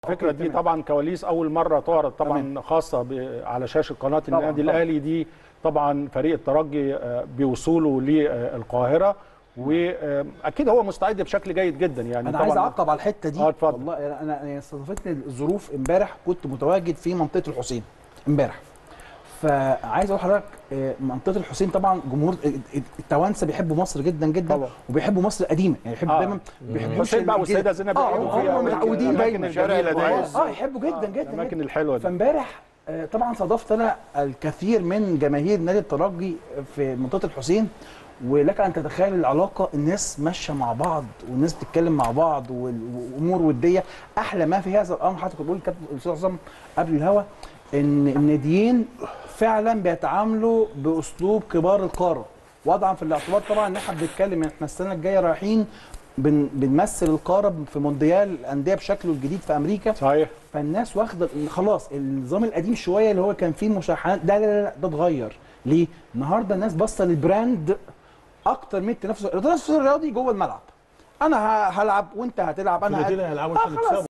الفكره دي طبعا كواليس اول مره تعرض طبعا تمام. خاصه ب- على شاشه قناه طبعاً، النادي طبعاً. الاهلي دي طبعا فريق الترجي آه، بوصوله للقاهره واكيد هو مستعد بشكل جيد جدا يعني انا طبعا عايز اعقب على الحته دي اه اتفضل. والله انا انا أنا استضافتني الظروف امبارح كنت متواجد في منطقه الحسين امبارح فعايز اقول لحضرتك آه، منطقه الحسين طبعا جمهور التوانسه بيحبوا مصر جدا جدا طبعا. وبيحبوا مصر القديمه يعني يحبوا آه. دايما بيحبوا الحسين بقى والسيده زينب اه بيحبوا فيها هم متعودين الأماكن دايما الجميلة دي. اه آه، يحبوا جدا جدا الاماكن جدا. الحلوه دي فامبارح آه، طبعا صادفت انا الكثير من جماهير نادي الترجي في منطقه الحسين ولك ان تتخيل العلاقه الناس ماشيه مع بعض والناس بتتكلم مع بعض وال- وامور وديه احلى ما في هذا الامر حتى كنت بقول للكابتن الاستاذ عصام قبل الهوا ان الناديين فعلا بيتعاملوا باسلوب كبار القاره وضعا في الاعتبار طبعا ان احنا بنتكلم احنا السنه الجايه رايحين بن بنمثل القاره في مونديال الانديه بشكله الجديد في امريكا صحيح فالناس واخده خلاص النظام القديم شويه اللي هو كان فيه مشاحنات ده لا لا لا ده اتغير ليه؟ النهارده الناس باصه للبراند اكتر من التنافس التنافس الرياضي جوه الملعب انا ه- هلعب وانت هتلعب انا الاثنين هت- هيلعبوا آه عشان خلاص يكسبوا